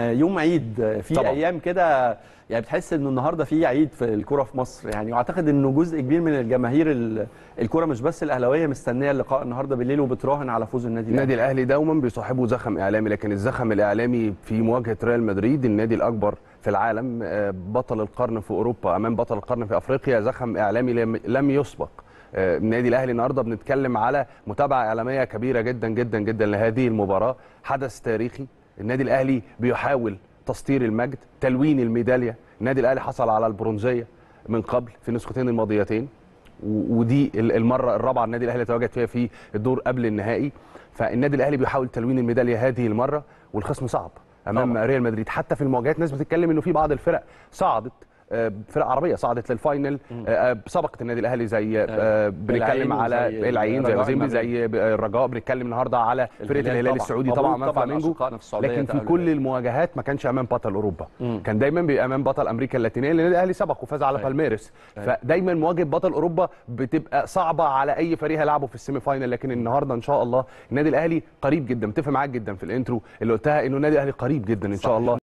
يوم عيد في طبعاً. ايام كده يعني بتحس ان النهارده في عيد في الكوره في مصر يعني واعتقد انه جزء كبير من الجماهير ال- الكوره مش بس الاهلاويه مستنيه اللقاء النهارده بالليل وبتراهن على فوز النادي النادي الاهلي الاهلي دوما بيصاحبه زخم اعلامي لكن الزخم الاعلامي في مواجهه ريال مدريد النادي الاكبر في العالم آه، بطل القرن في اوروبا امام بطل القرن في افريقيا زخم اعلامي لم- لم يسبق آه، النادي الاهلي النهارده بنتكلم على متابعه اعلاميه كبيره جدا جدا جدا لهذه المباراه حدث تاريخي النادي الاهلي بيحاول تسطير المجد تلوين الميداليه النادي الاهلي حصل على البرونزيه من قبل في النسختين الماضيتين و- ودي ال- المره الرابعه النادي الاهلي تواجد فيها في الدور قبل النهائي فالنادي الاهلي بيحاول تلوين الميداليه هذه المره والخصم صعب امام طبعاً. ريال مدريد حتى في المواجهات ناس بتتكلم انه في بعض الفرق صعدت آه، فرق عربيه صعدت للفاينل آه، سبقت النادي الاهلي زي آه، بنتكلم العين على وزي العين زي الرجاء وزيمبي المغربي. زي الرجاء بنتكلم النهارده على فرقه الهلال الهلال طبعاً. السعودي مبروك طبعا امام طبعاً فلامينجو أشقائنا في السعودية لكن في تأهلوا كل الهلال. المواجهات ما كانش امام بطل اوروبا مم. كان دايما بيبقى امام بطل امريكا اللاتينيه لان النادي الاهلي سبق وفاز على أيوة. بالميرس أيوة. فدايما مواجهه بطل اوروبا بتبقى صعبه على اي فريق هيلعبه في السيمي فاينل لكن النهارده ان شاء الله النادي الاهلي قريب جدا متفق معاك جدا في الانترو اللي قلتها انه النادي الاهلي قريب جدا ان شاء صحيح. الله